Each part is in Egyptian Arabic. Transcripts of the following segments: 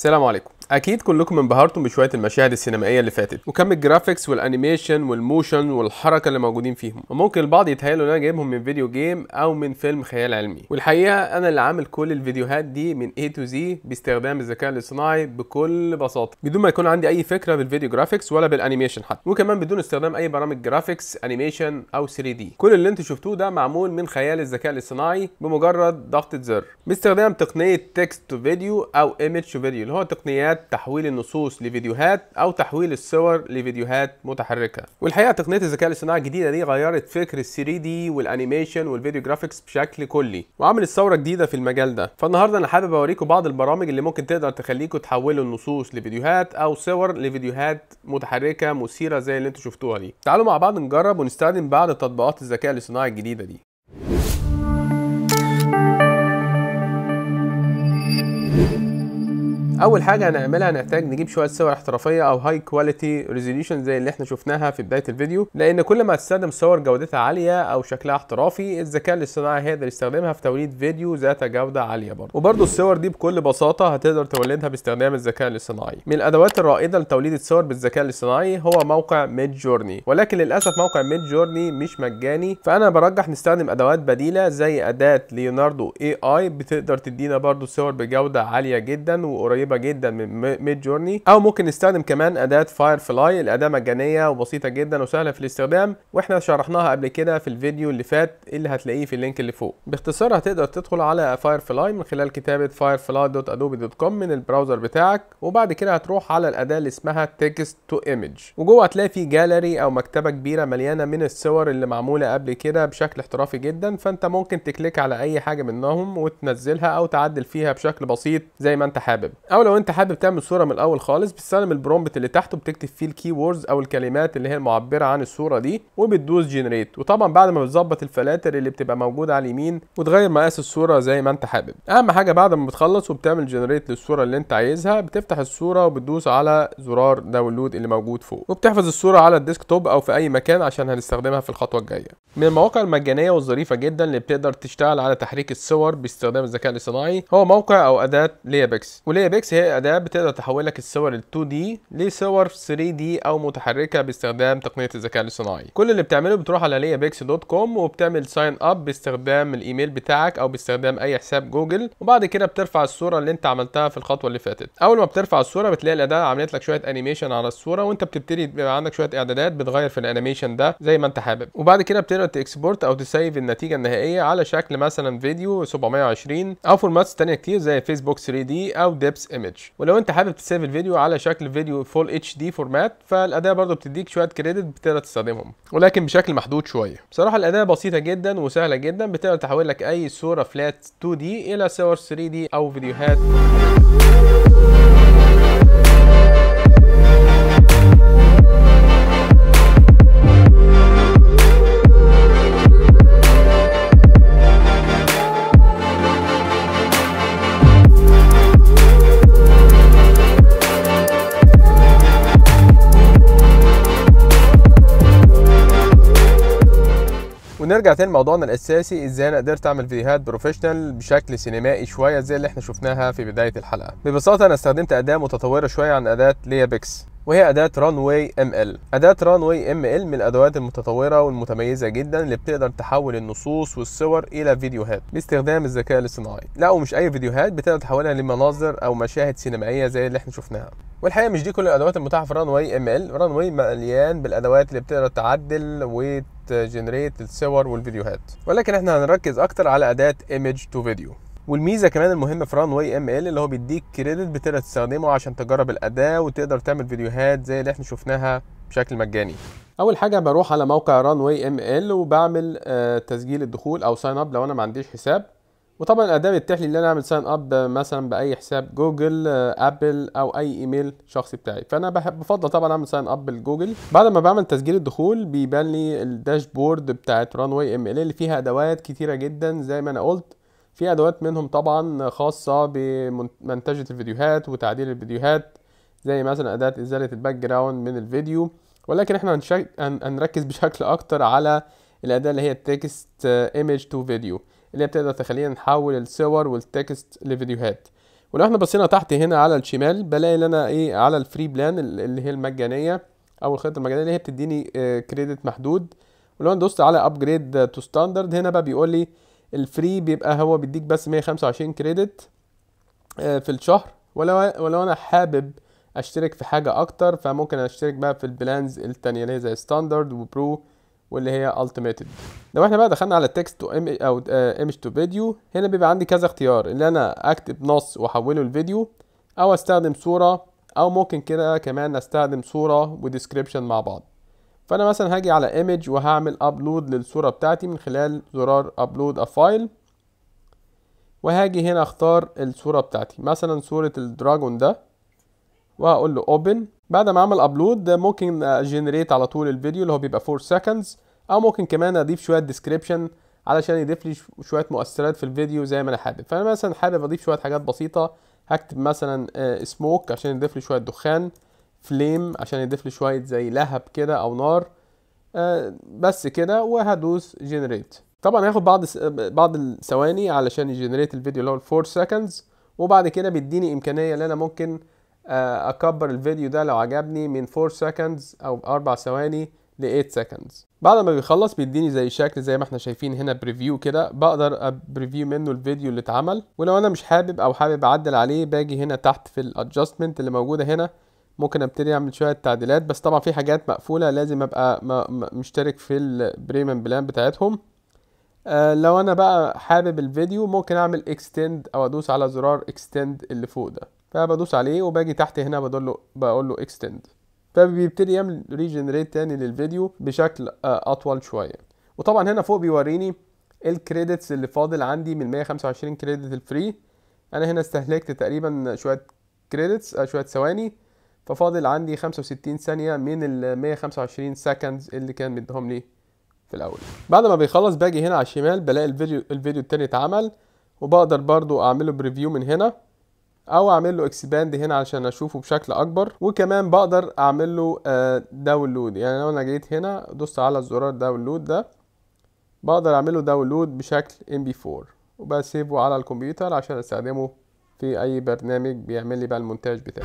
السلام عليكم اكيد كلكم انبهرتم بشويه المشاهد السينمائيه اللي فاتت وكم الجرافيكس والانيميشن والموشن والحركه اللي موجودين فيهم وممكن البعض يتهيألوا ان انا جايبهم من فيديو جيم او من فيلم خيال علمي والحقيقه انا اللي عامل كل الفيديوهات دي من A to Z باستخدام الذكاء الاصطناعي بكل بساطه بدون ما يكون عندي اي فكره بالفيديو جرافيكس ولا بالانيميشن حتى وكمان بدون استخدام اي برامج جرافيكس انيميشن او 3 دي كل اللي انتوا شفتوه ده معمول من خيال الذكاء الاصطناعي بمجرد ضغطه زر باستخدام تقنيه تكست تو فيديو او ايمج تو فيديو اللي هو تقنيات تحويل النصوص لفيديوهات او تحويل الصور لفيديوهات متحركه والحقيقه تقنيه الذكاء الاصطناعي الجديده دي غيرت فكر ال 3 دي والانيميشن والفيديو جرافيكس بشكل كلي وعملت ثوره جديده في المجال ده فالنهارده انا حابب اوريكم بعض البرامج اللي ممكن تقدر تخليكم تحولوا النصوص لفيديوهات او صور لفيديوهات متحركه مثيره زي اللي انتوا شفتوها دي تعالوا مع بعض نجرب ونستخدم بعض تطبيقات الذكاء الاصطناعي الجديده دي اول حاجه هنعملها هنحتاج نجيب شويه صور احترافيه او هاي كواليتي ريزوليوشن زي اللي احنا شفناها في بدايه الفيديو لان كل ما تستخدم صور جودتها عاليه او شكلها احترافي الذكاء الاصطناعي هيقدر يستخدمها في توليد فيديو ذات جوده عاليه برضه وبرضه الصور دي بكل بساطه هتقدر تولدها باستخدام الذكاء الاصطناعي من الادوات الرائده لتوليد الصور بالذكاء الاصطناعي هو موقع ميد جورني ولكن للاسف موقع ميد جورني مش مجاني فانا برجح نستخدم ادوات بديله زي اداه ليوناردو اي اي بتقدر تدينا برضه صور بجوده عاليه جدا وقريبه جدا من ميد جورني او ممكن نستخدم كمان اداه فاير فلاي الاداه مجانيه وبسيطه جدا وسهله في الاستخدام واحنا شرحناها قبل كده في الفيديو اللي فات اللي هتلاقيه في اللينك اللي فوق باختصار هتقدر تدخل على فاير فلاي من خلال كتابه firefly.adobe.com من البراوزر بتاعك وبعد كده هتروح على الاداه اللي اسمها تكست تو ايمج وجوه هتلاقي في جاليري او مكتبه كبيره مليانه من الصور اللي معموله قبل كده بشكل احترافي جدا فانت ممكن تكليك على اي حاجه منهم وتنزلها او تعدل فيها بشكل بسيط زي ما انت حابب او لو انت حابب تعمل صوره من الاول خالص بتستخدم البرومبت اللي تحته بتكتب فيه الكي ووردز او الكلمات اللي هي المعبره عن الصوره دي وبتدوس جنريت وطبعا بعد ما بتظبط الفلاتر اللي بتبقى موجوده على اليمين وتغير مقاس الصوره زي ما انت حابب اهم حاجه بعد ما بتخلص وبتعمل جنريت للصوره اللي انت عايزها بتفتح الصوره وبتدوس على زرار داونلود اللي موجود فوق وبتحفظ الصوره على الديسكتوب او في اي مكان عشان هنستخدمها في الخطوه الجايه من المواقع المجانيه والظريفه جدا اللي بتقدر تشتغل على تحريك الصور باستخدام الذكاء الاصطناعي هو موقع او اداه ليابكس وليابكس هي اداه بتقدر تحول لك الصور ال 2 دي لصور 3 دي او متحركه باستخدام تقنيه الذكاء الاصطناعي كل اللي بتعمله بتروح على ليابكس دوت كوم وبتعمل ساين اب باستخدام الايميل بتاعك او باستخدام اي حساب جوجل وبعد كده بترفع الصوره اللي انت عملتها في الخطوه اللي فاتت اول ما بترفع الصوره بتلاقي الاداه عملت لك شويه انيميشن على الصوره وانت بتبتدي يبقى عندك شويه اعدادات بتغير في الانيميشن ده زي ما انت حابب وبعد كده بتقدر تكسبورت او تسيف النتيجه النهائيه على شكل مثلا فيديو 720 او فورماتس تانية كتير زي فيسبوك 3 دي او ديبس ايمج ولو انت حابب تسيف الفيديو على شكل فيديو فول اتش دي فورمات فالاداه برضو بتديك شويه كريدت بتقدر تستخدمهم ولكن بشكل محدود شويه بصراحه الاداه بسيطه جدا وسهله جدا بتقدر تحول لك اي صوره فلات 2 دي الى صور 3 دي او فيديوهات ونرجع تاني لموضوعنا الاساسي ازاي انا قدرت اعمل فيديوهات بروفيشنال بشكل سينمائي شويه زي اللي احنا شفناها في بدايه الحلقه ببساطه انا استخدمت اداه متطوره شويه عن اداه ليابكس وهي اداه ران واي ام ال اداه ران واي ام ال من الادوات المتطوره والمتميزه جدا اللي بتقدر تحول النصوص والصور الى فيديوهات باستخدام الذكاء الاصطناعي لا ومش اي فيديوهات بتقدر تحولها لمناظر او مشاهد سينمائيه زي اللي احنا شفناها والحقيقه مش دي كل الادوات المتاحه في ران واي ام ال ران واي مليان بالادوات اللي بتقدر تعدل و جنريت الصور والفيديوهات ولكن احنا هنركز اكتر على اداه ايمج تو فيديو والميزه كمان المهمه في ران واي ام ال اللي هو بيديك كريدت بتقدر تستخدمه عشان تجرب الاداه وتقدر تعمل فيديوهات زي اللي احنا شفناها بشكل مجاني اول حاجه بروح على موقع ران واي ام ال وبعمل آه تسجيل الدخول او ساين اب لو انا ما عنديش حساب وطبعا الاداه بتتيح لي ان انا اعمل ساين اب مثلا باي حساب جوجل ابل او اي ايميل شخصي بتاعي فانا بحب بفضل طبعا اعمل ساين اب بالجوجل بعد ما بعمل تسجيل الدخول بيبان لي الداشبورد بتاعت ران واي ام ال اللي فيها ادوات كتيره جدا زي ما انا قلت في ادوات منهم طبعا خاصه بمنتجه الفيديوهات وتعديل الفيديوهات زي مثلا اداه ازاله الباك جراوند من الفيديو ولكن احنا هنشك... هنركز بشكل اكتر على الاداه اللي هي التكست ايمج تو فيديو اللي هي بتقدر تخلينا نحول الصور والتكست لفيديوهات ولو احنا بصينا تحت هنا على الشمال بلاقي ان انا ايه على الفري بلان اللي هي المجانيه او الخطه المجانيه اللي هي بتديني كريدت محدود ولو انا دوست على ابجريد تو ستاندرد هنا بقى بيقول لي الفري بيبقى هو بيديك بس 125 كريدت في الشهر ولو ولو انا حابب اشترك في حاجه اكتر فممكن اشترك بقى في البلانز التانية اللي هي زي ستاندرد وبرو واللي هي التيميتد لو احنا بقى دخلنا على تكست تو او ايمج تو فيديو هنا بيبقى عندي كذا اختيار اللي انا اكتب نص واحوله لفيديو او استخدم صوره او ممكن كده كمان استخدم صوره وديسكريبشن مع بعض فانا مثلا هاجي على ايمج وهعمل ابلود للصوره بتاعتي من خلال زرار ابلود ا فايل وهاجي هنا اختار الصوره بتاعتي مثلا صوره الدراجون ده وهقول له اوبن بعد ما اعمل ابلود ممكن اجنريت على طول الفيديو اللي هو بيبقى 4 سكندز او ممكن كمان اضيف شويه ديسكريبشن علشان يضيف لي شويه مؤثرات في الفيديو زي ما انا حابب فانا مثلا حابب اضيف شويه حاجات بسيطه هكتب مثلا سموك عشان يضيف لي شويه دخان فليم عشان يضيف لي شويه زي لهب كده او نار بس كده وهدوس جنريت طبعا هياخد بعض بعض الثواني علشان يجنريت الفيديو اللي هو 4 سكندز وبعد كده بيديني امكانيه ان انا ممكن اكبر الفيديو ده لو عجبني من 4 seconds او 4 ثواني ل 8 seconds بعد ما بيخلص بيديني زي شكل زي ما احنا شايفين هنا بريفيو كده بقدر ابريفيو منه الفيديو اللي اتعمل ولو انا مش حابب او حابب اعدل عليه باجي هنا تحت في الادجستمنت اللي موجوده هنا ممكن ابتدي اعمل شويه تعديلات بس طبعا في حاجات مقفوله لازم ابقى مشترك في البريميوم بلان بتاعتهم آه لو انا بقى حابب الفيديو ممكن اعمل اكستند او ادوس على زرار اكستند اللي فوق ده فبدوس عليه وباجي تحت هنا بقول له بقول له اكستند فبيبتدي يعمل ريجنريت تاني للفيديو بشكل اطول شويه وطبعا هنا فوق بيوريني الكريدتس اللي فاضل عندي من 125 كريدت الفري انا هنا استهلكت تقريبا شويه كريدتس شويه ثواني ففاضل عندي 65 ثانيه من ال 125 سكندز اللي كان مديهم لي في الاول بعد ما بيخلص باجي هنا على الشمال بلاقي الفيديو الفيديو التاني اتعمل وبقدر برضو اعمله بريفيو من هنا او اعمل له اكسباند هنا عشان اشوفه بشكل اكبر وكمان بقدر اعمل له داونلود يعني لو انا جيت هنا دوست على الزرار داونلود ده بقدر اعمل له داونلود بشكل ام بي 4 وبسيبه على الكمبيوتر عشان استخدمه في اي برنامج بيعمل لي بقى المونتاج بتاعي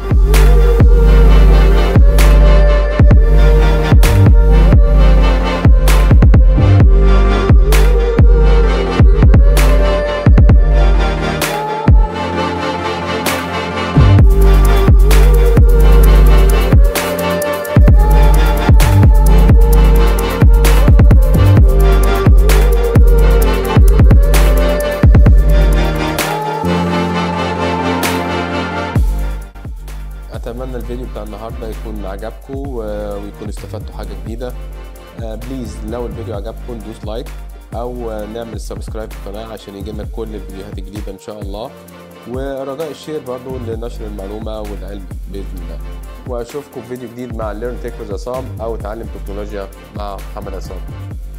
اتمنى الفيديو بتاع النهارده يكون عجبكم ويكون استفدتوا حاجه جديده بليز لو الفيديو عجبكم دوس لايك او نعمل سبسكرايب في القناه عشان يجيلنا كل الفيديوهات الجديده ان شاء الله ورجاء الشير برضو لنشر المعلومه والعلم باذن الله واشوفكم في فيديو جديد مع ليرن تك عصام او تعلم تكنولوجيا مع محمد عصام